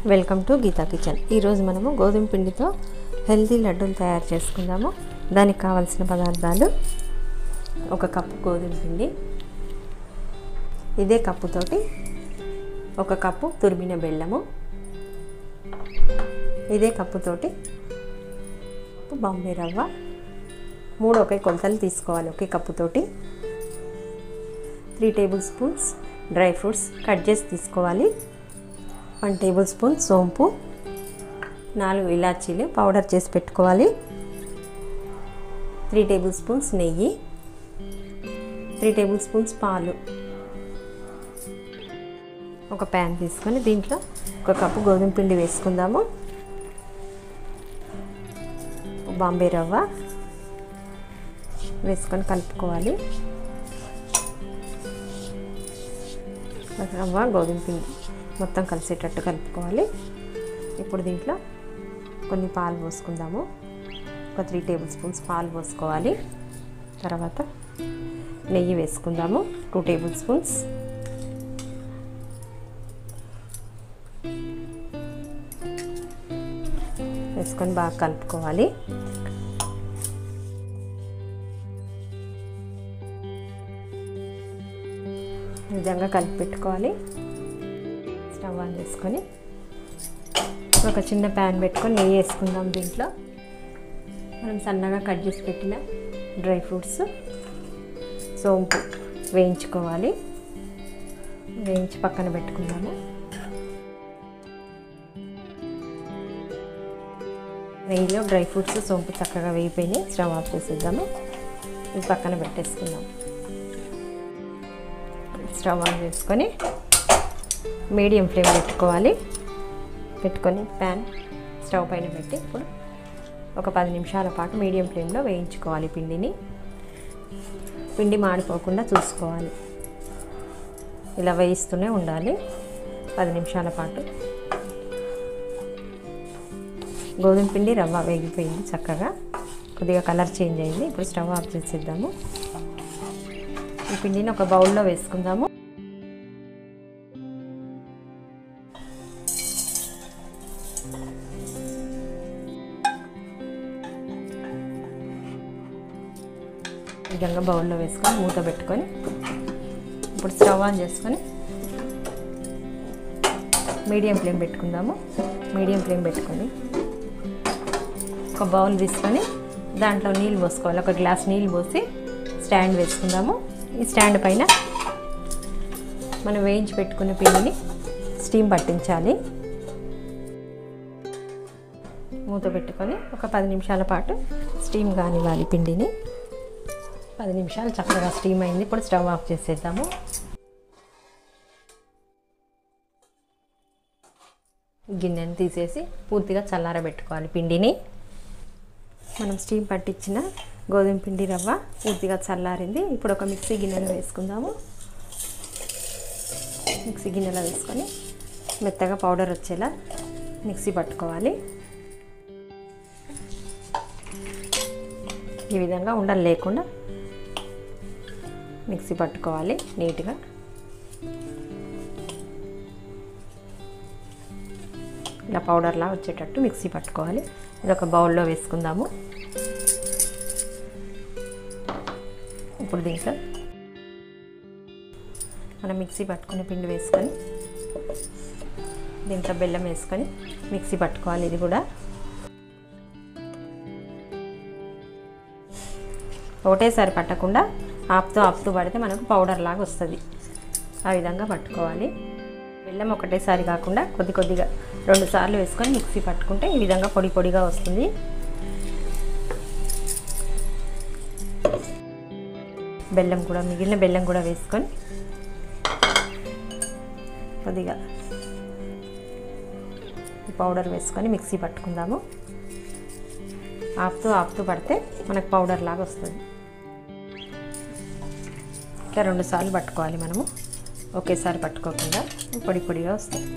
welcome to Gita kitchen ఈరోజు మనము గోధుమ పిండితో హెల్తీ లడ్డూలు తయారు చేసుకుందాము దానికి కావాల్సిన పదార్థాలు ఒక కప్పు గోధుమ పిండి ఇదే కప్పుతోటి ఒక కప్పు తురిమిన బెల్లము ఇదే కప్పుతోటి బాంబే రవ్వ మూడు ఒకే కొలతలు తీసుకోవాలి ఒకే కప్పుతోటి three tablespoons dry fruits cut చేసి తీసుకోవాలి వన్ టేబుల్ స్పూన్ సోంపు నాలుగు ఇలాచీలు పౌడర్ చేసి పెట్టుకోవాలి త్రీ టేబుల్ స్పూన్స్ నెయ్యి త్రీ టేబుల్ స్పూన్స్ పాలు ఒక ప్యాన్ తీసుకొని దీంట్లో ఒక కప్పు గోధుమ పిండి వేసుకుందాము బాంబే రవ్వ వేసుకొని కలుపుకోవాలి రవ్వ గోధుమ పిండి మొత్తం కలిసేటట్టు కలుపుకోవాలి ఇప్పుడు దీంట్లో కొన్ని పాలు పోసుకుందాము ఒక త్రీ టేబుల్ స్పూన్స్ పాలు పోసుకోవాలి తర్వాత నెయ్యి వేసుకుందాము టూ టేబుల్ స్పూన్స్ వేసుకొని బాగా కలుపుకోవాలి ఈ విధంగా కలిపి పెట్టుకోవాలి స్టవ్ ఆన్ చేసుకొని ఒక చిన్న ప్యాన్ పెట్టుకొని నెయ్యి వేసుకుందాం దీంట్లో మనం సన్నగా కట్ చేసి పెట్టిన డ్రై ఫ్రూట్స్ సోంపు వేయించుకోవాలి వేయించి పక్కన పెట్టుకుందాము నెయ్యిలో డ్రై ఫ్రూట్స్ సోంపు చక్కగా వేయిపోయినాయి స్టవ్ ఆఫ్ చేసేద్దాము ఇది పక్కన పెట్టేసుకుందాం స్టవ్ ఆన్ చేసుకొని మీడియం ఫ్లేమ్ పెట్టుకోవాలి పెట్టుకొని ప్యాన్ స్టవ్ పైన పెట్టి ఇప్పుడు ఒక పది నిమిషాల పాటు మీడియం ఫ్లేమ్లో వేయించుకోవాలి పిండిని పిండి మాడిపోకుండా చూసుకోవాలి ఇలా వేయిస్తూనే ఉండాలి పది నిమిషాల పాటు గోధుమ పిండి రవ్వ వేగిపోయింది చక్కగా కొద్దిగా కలర్ చేంజ్ అయింది ఇప్పుడు స్టవ్ ఆఫ్ చేసేద్దాము ఈ పిండిని ఒక బౌల్లో వేసుకుందాము ఈ విధంగా బౌల్లో వేసుకొని మూత పెట్టుకొని ఇప్పుడు స్టవ్ ఆన్ చేసుకొని మీడియం ఫ్లేమ్ పెట్టుకుందాము మీడియం ఫ్లేమ్ పెట్టుకొని ఒక బౌల్ తీసుకొని దాంట్లో నీళ్ళు పోసుకోవాలి ఒక గ్లాస్ నీళ్ళు పోసి స్టాండ్ వేసుకుందాము ఈ స్టాండ్ పైన మనం వేయించి పెట్టుకున్న పిండిని స్టీమ్ పట్టించాలి మూత పెట్టుకొని ఒక పది నిమిషాల పాటు స్టీమ్ కానివ్వాలి పిండిని పది నిమిషాలు చక్కగా స్టీమ్ అయింది ఇప్పుడు స్టవ్ ఆఫ్ చేసేద్దాము గిన్నెని తీసేసి పూర్తిగా చల్లారబెట్టుకోవాలి పిండిని మనం స్టీమ్ పట్టించిన గోధుమ పిండి రవ్వ పూర్తిగా చల్లారింది ఇప్పుడు ఒక మిక్సీ గిన్నెలో వేసుకుందాము మిక్సీ గిన్నెలో వేసుకొని మెత్తగా పౌడర్ వచ్చేలా మిక్సీ పట్టుకోవాలి ఈ విధంగా ఉండలు లేకుండా మిక్సీ పట్టుకోవాలి నీట్గా ఇలా పౌడర్లా వచ్చేటట్టు మిక్సీ పట్టుకోవాలి ఇది ఒక బౌల్లో వేసుకుందాము ఇప్పుడు దీంట్లో మనం మిక్సీ పట్టుకుని పిండి వేసుకొని దీంట్లో బెల్లం వేసుకొని మిక్సీ పట్టుకోవాలి ఇది కూడా ఒకటేసారి పట్టకుండా ఆపుతూ ఆపుతూ పడితే మనకు పౌడర్ లాగా వస్తుంది ఆ విధంగా పట్టుకోవాలి బెల్లం ఒకటేసారి కాకుండా కొద్ది కొద్దిగా రెండు సార్లు వేసుకొని మిక్సీ పట్టుకుంటే ఈ విధంగా పొడి పొడిగా వస్తుంది బెల్లం కూడా మిగిలిన బెల్లం కూడా వేసుకొని కొద్దిగా పౌడర్ వేసుకొని మిక్సీ పట్టుకుందాము ఆపుతూ ఆపుతూ పడితే మనకు పౌడర్ లాగా వస్తుంది ఇంకా రెండు సార్లు పట్టుకోవాలి మనము ఒకేసారి పట్టుకోకుండా పొడి పొడిగా వస్తుంది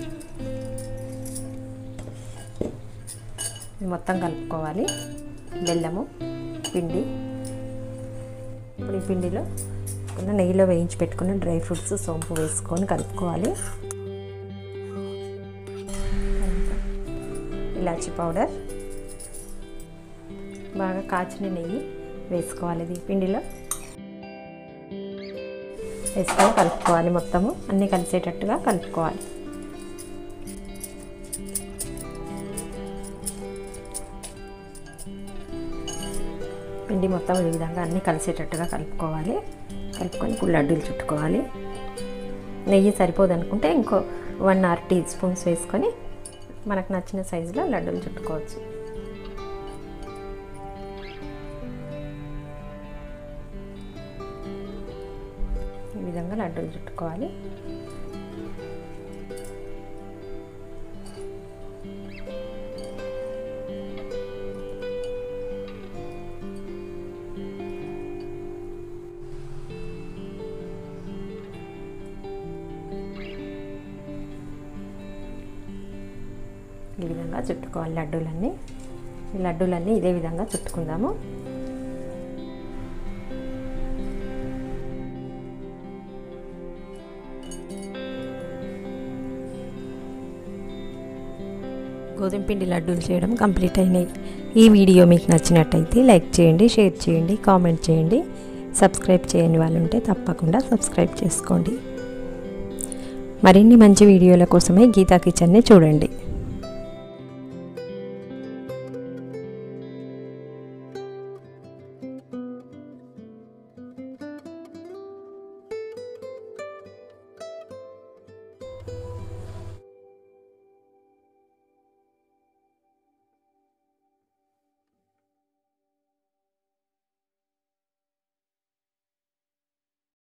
మొత్తం కలుపుకోవాలి బెల్లము పిండి ఇప్పుడు ఈ పిండిలో ఉన్న నెయ్యిలో వేయించి పెట్టుకున్న డ్రై ఫ్రూట్స్ సోంపు వేసుకొని కలుపుకోవాలి ఇలాచీ పౌడర్ బాగా కాచిన నెయ్యి వేసుకోవాలి ఇది పిండిలో వేసుకొని కలుపుకోవాలి మొత్తము అన్నీ కలిసేటట్టుగా కలుపుకోవాలి పిండి మొత్తం ఈ విధంగా అన్నీ కలిసేటట్టుగా కలుపుకోవాలి కలుపుకొని ఇప్పుడు లడ్డూలు చుట్టుకోవాలి నెయ్యి సరిపోదు అనుకుంటే ఇంకో వన్ ఆర్ టీ స్పూన్స్ వేసుకొని మనకు నచ్చిన సైజులో లడ్డూలు చుట్టుకోవచ్చు ఈ విధంగా లడ్డూలు చుట్టుకోవాలి ఈ విధంగా చుట్టుకోవాలి లడ్డూలన్నీ ఈ లడ్డూలన్నీ ఇదే విధంగా చుట్టుకుందాము గోధుమ పిండి లడ్డూలు చేయడం కంప్లీట్ అయినాయి ఈ వీడియో మీకు నచ్చినట్టయితే లైక్ చేయండి షేర్ చేయండి కామెంట్ చేయండి సబ్స్క్రైబ్ చేయని వాళ్ళు ఉంటే తప్పకుండా సబ్స్క్రైబ్ చేసుకోండి మరిన్ని మంచి వీడియోల కోసమే గీతా కిచెన్ని చూడండి